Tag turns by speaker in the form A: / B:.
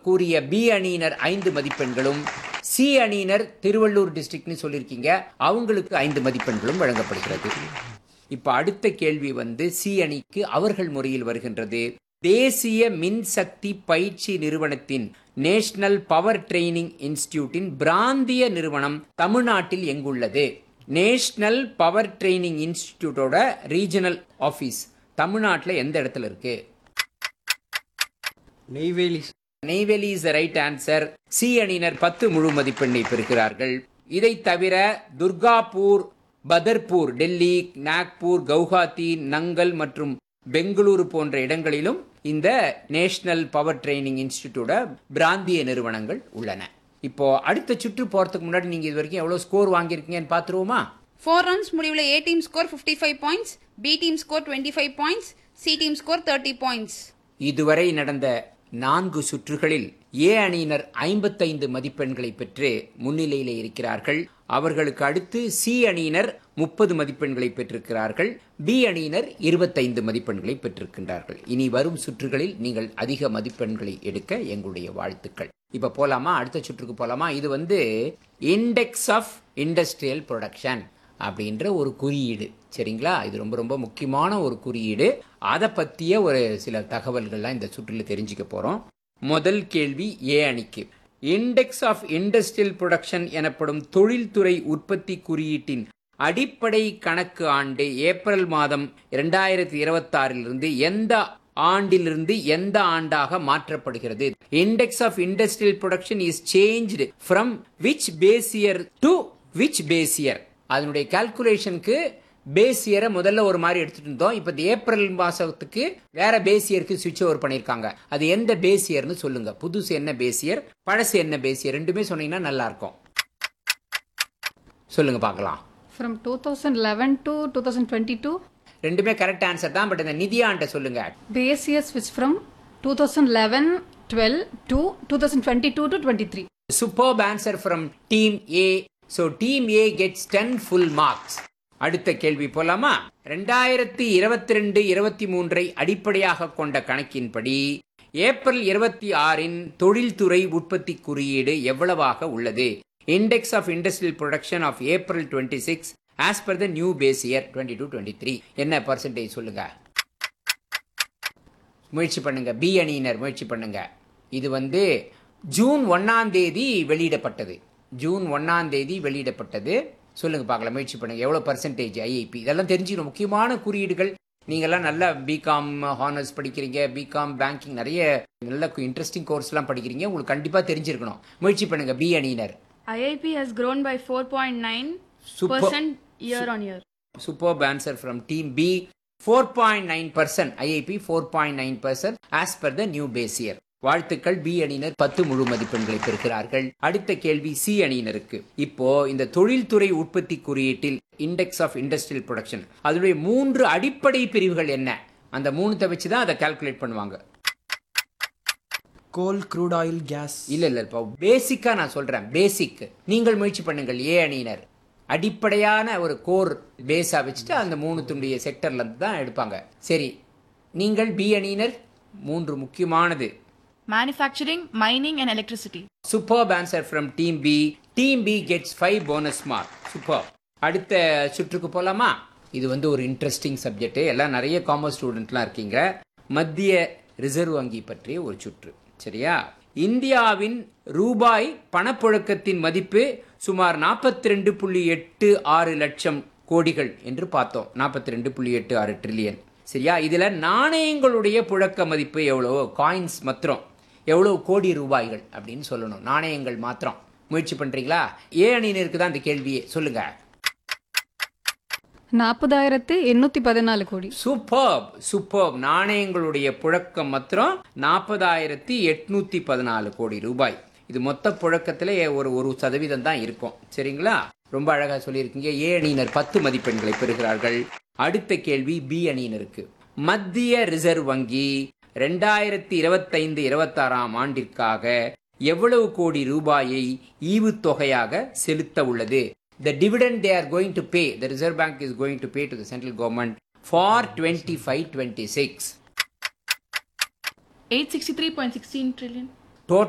A: கூறிய பி அணியினர் ஐந்து மதிப்பெண்களும் சி அணியினர் திருவள்ளூர் டிஸ்ட்ரிக்ட்னு சொல்லியிருக்கீங்க அவங்களுக்கு ஐந்து மதிப்பெண்களும் வழங்கப்படுகிறது இப்ப அடுத்த கேள்வி வந்து சி அணிக்கு அவர்கள் முறையில் வருகின்றது தேசிய மின்சக்தி பயிற்சி நிறுவனத்தின் நேஷனல் பவர் ட்ரைனிங் இன்ஸ்டிடியூட்டின் பிராந்திய நிறுவனம் தமிழ்நாட்டில் எங்குள்ளது நேஷனல் பவர் ட்ரைனிங் இன்ஸ்டிடியூட்டோட ரீஜனல் ஆபீஸ் தமிழ்நாட்டில் எந்த இடத்துல இருக்கு
B: Neyveli
A: Neyveli is right answer C அணியினர் பத்து முழு மதிப்பெண்ணை பெறுகிறார்கள் இதை தவிர துர்காப்பூர் பதர்பூர் டெல்லி நாக்பூர் கவுஹாத்தி நங்கல் மற்றும் பெங்களூரு போன்ற இடங்களிலும் இந்த நேஷனல் பவர் ட்ரைனிங் இன்ஸ்டிடியூட பிராந்திய நிறுவனங்கள் உள்ளன இப்போ அடுத்த சுற்று போறதுக்கு முன்னாடி நீங்க இது வரைக்கும் எவ்வளவு ஸ்கோர் வாங்கியிருக்கீங்கன்னு பாத்துருவோமா
C: ஃபோர் ரவுண்ட்ஸ் முடிவில் A team score fifty five points B team score twenty five points C team score thirty points
A: இதுவரை நடந்த நான்கு சுற்றுகளில் ஏ அணியினர் ஐம்பத்தைந்து மதிப்பெண்களை பெற்று முன்னிலையில் இருக்கிறார்கள் அவர்களுக்கு அடுத்து சி அணியினர் முப்பது மதிப்பெண்களை பெற்றிருக்கிறார்கள் பி அணியினர் இருபத்தைந்து மதிப்பெண்களை பெற்றிருக்கின்றார்கள் இனி வரும் சுற்றுகளில் நீங்கள் அதிக மதிப்பெண்களை எடுக்க எங்களுடைய வாழ்த்துக்கள் இப்ப போலாமா அடுத்த சுற்றுக்கு போலாமா இது வந்து இண்டெக்ஸ் ஆஃப் இண்டஸ்ட்ரியல் ப்ரொடக்ஷன் அப்படின்ற ஒரு குறியீடு சரிங்களா இது ரொம்ப ரொம்ப முக்கியமான ஒரு குறியீடு அதை பற்றிய ஒரு சில தகவல்கள்லாம் இந்த சுற்றில் தெரிஞ்சுக்க போகிறோம் முதல் கேள்வி ஏ அணிக்கு இண்டெக்ஸ் ஆஃப் இண்டஸ்ட்ரியல் ப்ரொடக்ஷன் எனப்படும் தொழில்துறை உற்பத்தி குறியீட்டின் அடிப்படை கணக்கு ஆண்டு ஏப்ரல் மாதம் இரண்டாயிரத்தி இருபத்தாறிலிருந்து எந்த ஆண்டிலிருந்து எந்த ஆண்டாக மாற்றப்படுகிறது index of industrial production is changed from which base year to which base year அதனுடைய கால்குலேஷனுக்கு பேசியரை முதல்ல ஒரு மாதிரி எடுத்துட்டு இருந்தோம் இப்போ இந்த ஏப்ரல் மாசத்துக்கு வேற பேசியருக்கு சுவிட்ச் ஓவர் பண்ணியிருக்காங்க அது எந்த பேசியர்னு சொல்லுங்க புதுசு என்ன பேசியர் பழசு என்ன பேசியர் ரெண்டுமே சொன்னீங்கன்னா நல்லா இருக்கும் சொல்லுங்க பார்க்கலாம்
D: From 2011 to 2022,
A: ரெண்டுமே கரெக்ட் ஆன்சர் தான் பட் இந்த நிதியாண்ட சொல்லுங்க
D: base year switch from 2011 12 to 2022 to 23.
A: Superb answer from team A so team A gets ten full marks அடுத்த கேள்வி போலாமா ரெண்டாயிரத்தி இருபத்தி ரெண்டு இருபத்தி மூன்றை அடிப்படையாக கொண்ட கணக்கின்படி ஏப்ரல் இருபத்தி ஆறின் தொழில்துறை உற்பத்தி குறியீடு எவ்வளவாக உள்ளது index of industrial production of April twenty six as per the new base year twenty two twenty three என்ன பர்சன்டேஜ் சொல்லுங்க முயற்சி பண்ணுங்க பி அணியினர் முயற்சி பண்ணுங்க இது வந்து ஜூன் ஒன்னாம் தேதி வெளியிடப்பட்டது ஜூன் ஒன்னாம் தேதி வெளியிடப்பட்டது சொல்லுங்க பார்க்கலாம் முயற்சி பண்ணுங்க எவ்வளவு பர்சன்டேஜ் ஐஐபி இதெல்லாம் தெரிஞ்சுக்கணும் முக்கியமான குறியீடுகள் நீங்கெல்லாம் நல்லா பிகாம் ஹானர்ஸ் படிக்கிறீங்க பிகாம் பேங்கிங் நிறைய நல்ல இன்ட்ரெஸ்டிங் கோர்ஸ்லாம் படிக்கிறீங்க உங்களுக்கு கண்டிப்பாக தெரிஞ்சிருக்கணும் முயற்சி பண்ணுங்க பி அணியினர்
E: IIP has grown by 4.9%
A: Super.
E: year on year.
A: superb answer from team B. 4.9% IIP 4.9% as per the new base year. வாழ்த்துக்கள் பி அணியினர் பத்து முழு மதிப்பெண்களை பெறுகிறார்கள் அடுத்த கேள்வி சி அணியினருக்கு இப்போ இந்த தொழில்துறை உற்பத்தி குறியீட்டில் இண்டெக்ஸ் ஆஃப் இண்டஸ்ட்ரியல் ப்ரொடக்ஷன் அதனுடைய மூன்று அடிப்படை பிரிவுகள் என்ன அந்த மூணுத்தை வச்சு தான் அதை கால்குலேட் பண்ணுவாங்க
B: கோல் க்ரூட் ஆயில் கேஸ்
A: இல்ல இல்ல இப்போ பேசிக்கா நான் சொல்றேன் பேசிக் நீங்கள் முயற்சி பண்ணுங்கள் ஏ அணியினர் அடிப்படையான ஒரு கோர் பேஸா வச்சுட்டு அந்த மூணுத்துடைய செக்டர்ல இருந்து தான் எடுப்பாங்க சரி நீங்கள் பி அணியினர் மூன்று முக்கியமானது
E: Manufacturing, mining, and electricity.
A: Super answer from team B team B gets five bonus mark super அடுத்த சுற்றுக்கு போலாமா இது வந்து ஒரு இன்ட்ரெஸ்டிங் சப்ஜெக்ட் எல்லாம் நிறைய காமர்ஸ் ஸ்டூடெண்ட்லாம் இருக்கீங்க மத்திய ரிசர்வ் வங்கி பற்றிய ஒரு சுற்று சரியா இந்தியாவின் ரூபாய் பணப்புழக்கத்தின் மதிப்பு சுமார் நாற்பத்தி ரெண்டு புள்ளி எட்டு ஆறு லட்சம் கோடிகள் என்று பார்த்தோம் நாற்பத்தி ரெண்டு புள்ளி எட்டு ஆறு ட்ரில்லியன் சரியா இதுல நாணயங்களுடைய புழக்க மதிப்பு எவ்வளவோ காயின்ஸ் மாத்திரம் எவ்வளவு கோடி ரூபாய்கள் அப்படின்னு சொல்லணும் நாணயங்கள் மாத்திரம் முயற்சி பண்றீங்களா ஏ அணியினருக்கு தான் இந்த கேள்வியே சொல்லுங்க
D: நாற்பதாயிரத்து எண்ணூற்றி பதினாலு கோடி
A: சூப்பர்ப் சூப்பர்ப் நாணயங்களுடைய புழக்கம் மாத்திரம் நாற்பதாயிரத்தி எட்நூத்தி பதினாலு கோடி ரூபாய் இது மொத்த புழக்கத்துல ஒரு ஒரு சதவீதம் தான் இருக்கும் சரிங்களா ரொம்ப அழகா சொல்லியிருக்கீங்க ஏ அணியினர் பத்து மதிப்பெண்களை பெறுகிறார்கள் அடுத்த கேள்வி பி அணியினருக்கு மத்திய ரிசர்வ் வங்கி ரெண்டாயிரத்தி இருபத்தைந்து இருபத்தாறாம் ஆண்டிற்காக எவ்வளவு கோடி ரூபாயை ஈவுத்தொகையாக செலுத்த உள்ளது the dividend they are going to pay the reserve bank is going to pay to the central government for 25 26
E: 863.16 trillion.